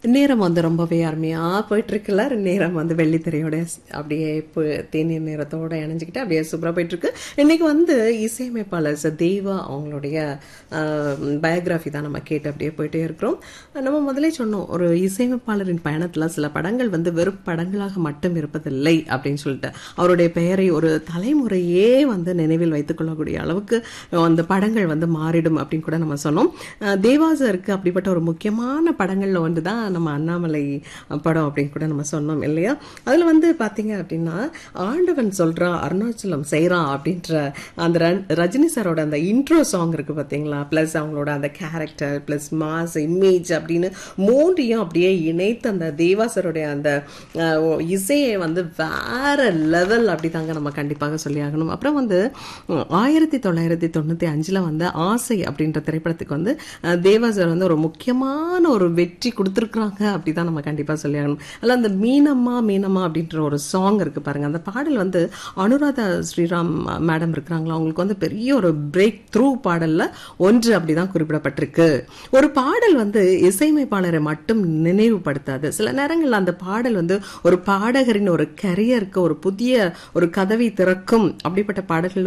நேரம் வந்து ரொம்பவே அருமையா போயிட்டு இருக்குல்ல நேரம் வந்து வெள்ளித்திரையோட அப்படியே இப்போ தேநீர் நேரத்தோட இணைஞ்சுக்கிட்டு அப்படியே சூப்பரா போயிட்டு இருக்கு இன்னைக்கு வந்து இசையமைப்பாளர் ச தேவா அவங்களுடைய பயோகிராஃபி தான் நம்ம கேட்டு அப்படியே போயிட்டே இருக்கிறோம் நம்ம முதலே சொன்னோம் ஒரு இசையமைப்பாளரின் பயணத்துல சில படங்கள் வந்து வெறும் படங்களாக மட்டும் இருப்பதில்லை அப்படின்னு சொல்லிட்டு அவருடைய பெயரை ஒரு தலைமுறையே வந்து நினைவில் வைத்துக் கொள்ளக்கூடிய அளவுக்கு அந்த படங்கள் வந்து மாறிடும் அப்படின்னு கூட நம்ம சொன்னோம் அஹ் தேவா சாருக்கு அப்படிப்பட்ட ஒரு முக்கியமான படங்கள்ல ஒன்று தான் நம்ம அண்ணாமலை படம் அப்படின்னு கூட நம்ம சொன்னோம் இல்லையா அதுல வந்து பாத்தீங்க அப்படின்னா ஆண்டவன் சொல்றான் அருணாச்சலம் செய்றான் அப்படின்ற அந்த ரன்- ரஜினி சாரோட அந்த இன்ட்ரோ சாங் இருக்கு பாத்தீங்களா பிளஸ் அவங்களோட அந்த கேரக்டர் பிளஸ் மாஸ் இமேஜ் அப்படின்னு மூன்றையும் அப்படியே இணைத்து அந்த தேவா சாரோடைய அந்த அஹ், ஓ- இசையை வந்து வேற லெவல் அப்படிதாங்க நம்ம கண்டிப்பாக சொல்லியாகணும் அப்புறம் வந்து உம், ஆயிரத்தி தொள்ளாயிரத்தி தொண்ணூத்தி அஞ்சுல வந்து ஆசை அப்படின்ற திரைப்படத்துக்கு வந்து அஹ், தேவா சார் வந்து ஒரு முக்கியமான ஒரு வெற்றி கொடுத்துருக்குறாங்க அப்படிதான் நம்ம கண்டிப்பா சொல்லியாகணும் அதில் அந்த மீனம்மா மீனம்மா அப்படின்ற ஒரு சாங் இருக்கு பாருங்க அந்த பாடல் வந்து அனுராதா ஸ்ரீராம் மேடம் இருக்கிறாங்களா அவங்களுக்கு வந்து பெரிய ஒரு பிரேக் த்ரூ பாடல்ல ஒன்று அப்படிதான் குறிப்பிடப்பட்டிருக்கு ஒரு பாடல் வந்து இசையமைப்பாளரை மட்டும் நினைவுபடுத்தாது சில நேரங்கள்ல அந்த பாடல் வந்து ஒரு பாடகரின் ஒரு கரியருக்கு ஒரு புதிய ஒரு கதவை திறக்கும் அப்படிப்பட்ட பாடல்கள்